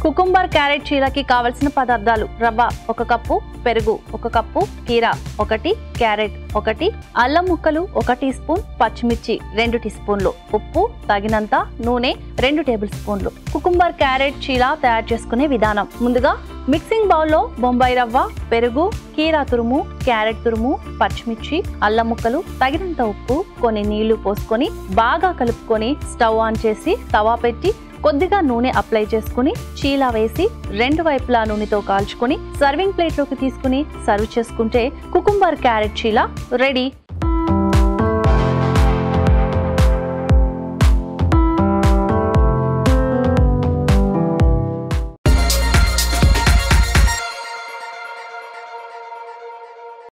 cucumber carrot చీలకి కావలసిన పదార్థాలు రవ్వ ఒక కప్పు పెరుగు ఒక కప్పు కీరా ఒకటి క్యారెట్ ఒకటి అల్లం ముక్కలు ఒక టీ స్పూన్ పచ్చిమిర్చి రెండు టీ స్పూన్లు ఉప్పు తగినంత నూనె రెండు టేబుల్ స్పూన్లు కుకుంబర్ క్యారెట్ చీల తయారు చేసుకునే విధానం ముందుగా మిక్సింగ్ బౌల్లో బొంబాయి రవ్వ పెరుగు కీరా తురుము క్యారెట్ తురుము పచ్చిమిర్చి అల్లం ముక్కలు తగినంత ఉప్పు కొన్ని నీళ్లు పోసుకొని బాగా కలుపుకొని స్టవ్ ఆన్ చేసి తవా పెట్టి కొద్దిగా నూనె అప్లై చేసుకుని చీలా వేసి రెండు వైపులా నూనెతో కాల్చుకొని సర్వింగ్ ప్లేట్లోకి తీసుకుని సర్వ్ చేసుకుంటే కుకుంబర్ క్యారెట్ చీలా రెడీ